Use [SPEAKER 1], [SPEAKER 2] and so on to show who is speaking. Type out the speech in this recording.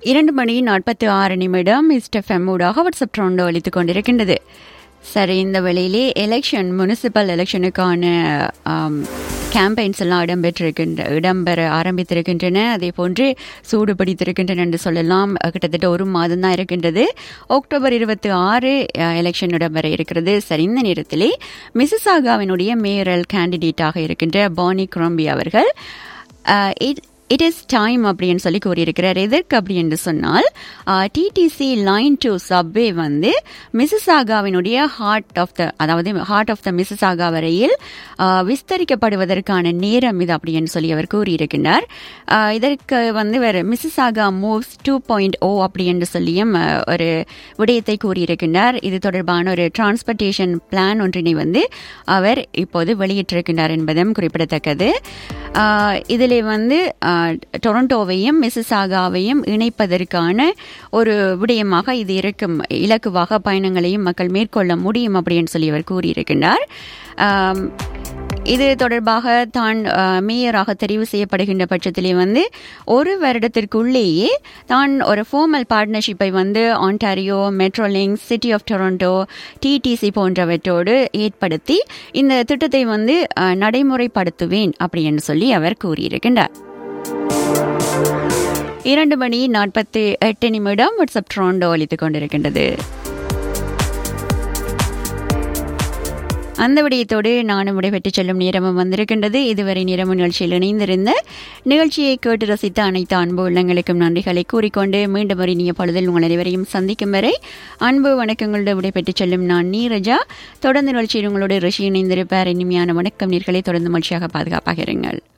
[SPEAKER 1] இரண்டு மணி நாற்பத்தி ஆறு நிமிடம் இஸ்டெஃப்எம் ஊடாக வாட்ஸ்அப் ட்ரோண்டோ அளித்துக் கொண்டிருக்கின்றது சரி இந்த வேளையிலே எலெக்ஷன் முனிசிபல் எலெக்ஷனுக்கான கேம்பெயின்ஸ் எல்லாம் இடம்பெற்றிருக்கின்ற இடம்பெற ஆரம்பித்திருக்கின்றன அதே போன்று சூடு பிடித்திருக்கின்றன என்று சொல்லலாம் கிட்டத்தட்ட ஒரு மாதம் தான் இருக்கின்றது அக்டோபர் இருபத்தி ஆறு எலெக்ஷன் இடம்பெற இருக்கிறது சரி இந்த நேரத்திலே மிசிசாகாவினுடைய மேயரல் கேண்டிடேட்டாக இருக்கின்ற பானி குரோம்பி அவர்கள் இட் இஸ் டைம் அப்படின்னு சொல்லி கூறியிருக்கிறார் எதற்கு அப்படி என்று சொன்னால் டிடிசி லைன் டு சப்வே வந்து மிசிசாகாவினுடைய ஹார்ட் ஆஃப் த அதாவது ஹார்ட் ஆஃப் த மிசிசாகா வரையில் விஸ்தரிக்கப்படுவதற்கான நேரம் இது அப்படின்னு சொல்லி அவர் கூறியிருக்கின்றார் இதற்கு வந்து வேறு Mississauga moves two point O அப்படி என்று சொல்லியும் ஒரு விடயத்தை கூறியிருக்கின்றார் இது தொடர்பான ஒரு டிரான்ஸ்போர்ட்டேஷன் பிளான் ஒன்றினை வந்து அவர் இப்போது வெளியிட்டிருக்கின்றார் என்பதும் குறிப்பிடத்தக்கது இதில் வந்து டொரண்டோவையும் மிசிசாகாவையும் இணைப்பதற்கான ஒரு விடயமாக இது இருக்கும் இலக்குவாக பயணங்களையும் மக்கள் மேற்கொள்ள முடியும் அப்படின்னு சொல்லி அவர் கூறியிருக்கின்றார் இது தொடர்பாக தான் மேயராக தெரிவு செய்யப்படுகின்ற பட்சத்திலே வந்து ஒரு வருடத்திற்குள்ளேயே தான் ஒரு ஃபார்மல் பார்ட்னர்ஷிப்பை வந்து Ontario Metrolinx City of Toronto TTC போன்றவற்றோடு ஏற்படுத்தி இந்த திட்டத்தை வந்து நடைமுறைப்படுத்துவேன் அப்படின்னு சொல்லி அவர் கூறியிருக்கின்றார் இரண்டு மணி நாற்பத்தி எட்டு நிமிடம் வாட்ஸ்அப் ட்ரோண்டோ அளித்துக் கொண்டிருக்கின்றது அந்த விடயத்தோடு நானும் விடைபெற்று செல்லும் நேரமும் வந்திருக்கின்றது இதுவரை நேரமும் நிகழ்ச்சியில் இணைந்திருந்த நிகழ்ச்சியை கேட்டு ரசித்த அனைத்து அன்பு உள்ளங்களுக்கும் நன்றிகளை கூறிக்கொண்டு மீண்டும் ஒரு இனிய பொழுதில் உங்கள் அனைவரையும் சந்திக்கும் வரை அன்பு வணக்கங்களோடு விடைபெற்று செல்லும் நான் நீரஜா தொடர்ந்து நிகழ்ச்சியில் உங்களோட ரிஷி இணைந்திருப்பார் இனிமையான வணக்கம் நீர்களை தொடர்ந்து மகிழ்ச்சியாக பாதுகாப்பாக இருங்கள்